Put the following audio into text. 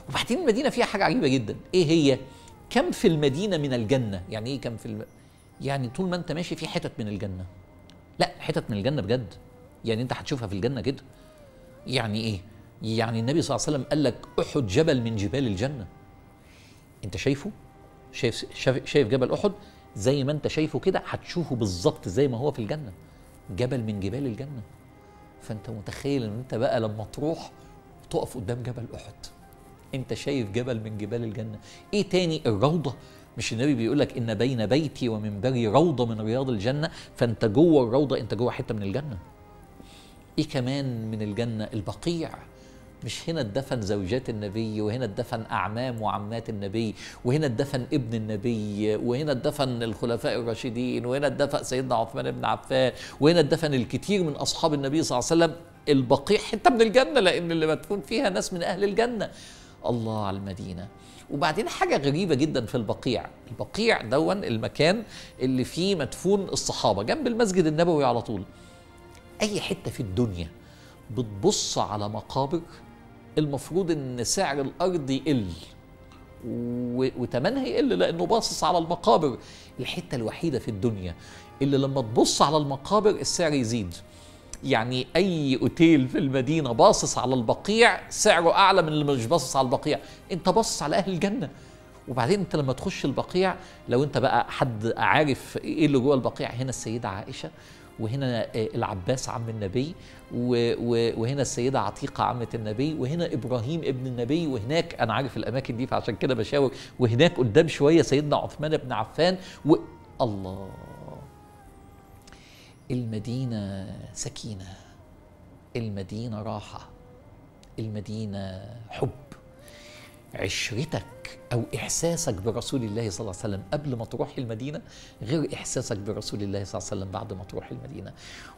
وبعدين المدينه فيها حاجه عجيبه جدا ايه هي كم في المدينه من الجنه يعني ايه كم في الم... يعني طول ما انت ماشي في حتت من الجنه لا حتت من الجنه بجد يعني انت هتشوفها في الجنه كده يعني ايه يعني النبي صلى الله عليه وسلم قال لك احد جبل من جبال الجنه انت شايفه شايف شايف, شايف جبل احد زي ما انت شايفه كده هتشوفه بالظبط زي ما هو في الجنه جبل من جبال الجنه فانت متخيل ان انت بقى لما تروح تقف قدام جبل احد انت شايف جبل من جبال الجنه ايه تاني الروضه مش النبي بيقول لك ان بين بيتي ومنبري روضه من رياض الجنه فانت جوه الروضه انت جوه حته من الجنه ايه كمان من الجنه البقيع مش هنا اتدفن زوجات النبي وهنا اتدفن اعمام وعمات النبي وهنا اتدفن ابن النبي وهنا اتدفن الخلفاء الراشدين وهنا اتدفن سيدنا عثمان بن عفان وهنا اتدفن الكثير من اصحاب النبي صلى الله عليه وسلم البقيع حته من الجنه لان اللي مدفون فيها ناس من اهل الجنه الله على المدينه وبعدين حاجة غريبة جدا في البقيع البقيع دون المكان اللي فيه مدفون الصحابة جنب المسجد النبوي على طول أي حتة في الدنيا بتبص على مقابر المفروض ان سعر الارض يقل وتمنها يقل لانه باصص على المقابر الحته الوحيده في الدنيا اللي لما تبص على المقابر السعر يزيد يعني اي اوتيل في المدينه باصص على البقيع سعره اعلى من اللي مش باصص على البقيع انت باصص على اهل الجنه وبعدين انت لما تخش البقيع لو انت بقى حد عارف ايه اللي جوه البقيع هنا السيده عائشه وهنا العباس عم النبي وهنا السيدة عتيقة عمة النبي وهنا إبراهيم ابن النبي وهناك أنا عارف الأماكن دي فعشان كده بشاور وهناك قدام شوية سيدنا عثمان بن عفان و الله المدينة سكينة المدينة راحة المدينة حب عشرتك او احساسك برسول الله صلى الله عليه وسلم قبل ما تروح المدينه غير احساسك برسول الله صلى الله عليه وسلم بعد ما تروح المدينه